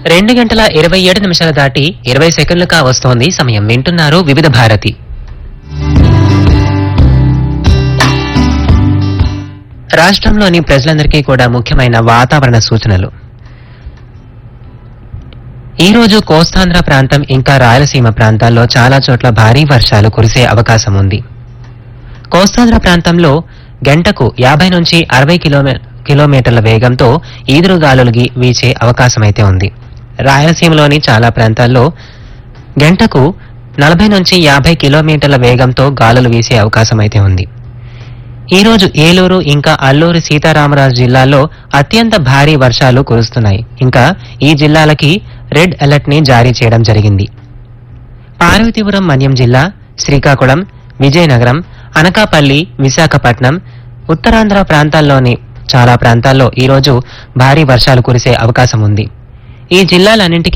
రెండు గంటల ఇరవై ఏడు నిమిషాలు దాటి ఇరవై సెకండ్లుగా వస్తోంది సమయం వింటున్నారు వివిధ భారతి రాష్ట్రంలోని ప్రజలందరికీ కూడా ముఖ్యమైన వాతావరణ సూచనలు ఈ రోజు కోస్తాంధ్ర ప్రాంతం ఇంకా రాయలసీమ ప్రాంతాల్లో చాలా చోట్ల భారీ వర్షాలు కురిసే అవకాశం ఉంది కోస్తాంధ్ర ప్రాంతంలో గంటకు యాభై నుంచి అరవై కిలోమీ కిలోమీటర్ల వేగంతో ఈదురుగాలులకి వీచే అవకాశమైతే ఉంది రాయలసీమలోని చాలా ప్రాంతాల్లో గంటకు నలభై నుంచి యాభై కిలోమీటర్ల వేగంతో గాలులు వీసే అవకాశం అయితే ఉంది ఈ రోజు ఏలూరు ఇంకా అల్లూరు సీతారామరాజు జిల్లాల్లో అత్యంత భారీ వర్షాలు కురుస్తున్నాయి ఇంకా ఈ జిల్లాలకి రెడ్ అలర్ట్ ని జారీ చేయడం జరిగింది పార్వతీపురం మన్యం జిల్లా శ్రీకాకుళం విజయనగరం అనకాపల్లి విశాఖపట్నం ఉత్తరాంధ్ర ప్రాంతాల్లోని చాలా ప్రాంతాల్లో ఈ రోజు భారీ వర్షాలు కురిసే అవకాశం ఉంది ఈ జిల్లాలన్నింటికీ